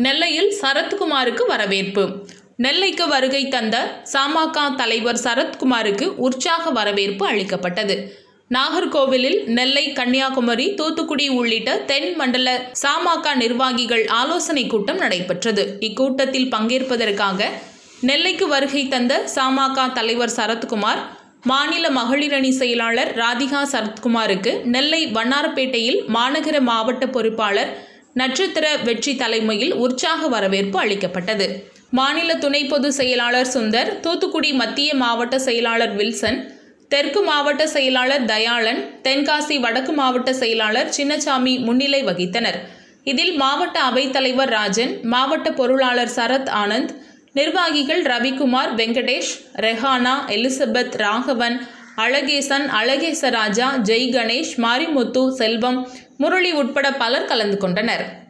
நெல்லையில் சரத்குமாருக்கு வரவேற்பு நெல்லைக்கு வருகை தந்த சமக தலைவர் சரத்குமாருக்கு உற்சாக வரவேற்பு அளிக்கப்பட்டது நாகர்கோவிலில் நெல்லை கன்னியாகுமரி தூத்துக்குடி உள்ளிட்ட தென் மண்டல சமக நிர்வாகிகள் ஆலோசனை கூட்டம் நடைபெற்றது இக்கூட்டத்தில் பங்கேற்பதற்காக நெல்லைக்கு வருகை தந்த சமக தலைவர் சரத்குமார் மாநில மகளிரணி செயலாளர் ராதிகா சரத்குமாருக்கு நெல்லை வண்ணாரப்பேட்டையில் மாநகர மாவட்ட பொறுப்பாளர் நட்சத்திர வெற்றி தலைமையில் உற்சாக வரவேற்பு அளிக்கப்பட்டது மாநில துணை பொதுச் செயலாளர் சுந்தர் தூத்துக்குடி மத்திய மாவட்ட செயலாளர் வில்சன் தெற்கு மாவட்ட செயலாளர் தயாளன் தென்காசி வடக்கு மாவட்ட செயலாளர் சின்னசாமி முன்னிலை வகித்தனர் இதில் மாவட்ட அவைத்தலைவர் ராஜன் மாவட்ட பொருளாளர் சரத் ஆனந்த் நிர்வாகிகள் ரவிக்குமார் வெங்கடேஷ் ரெஹானா எலிசபெத் ராகவன் அழகேசன் அழகேசராஜா ஜெய் கணேஷ் மாரிமுத்து செல்வம் முரளி உட்பட பலர் கலந்து கொண்டனர்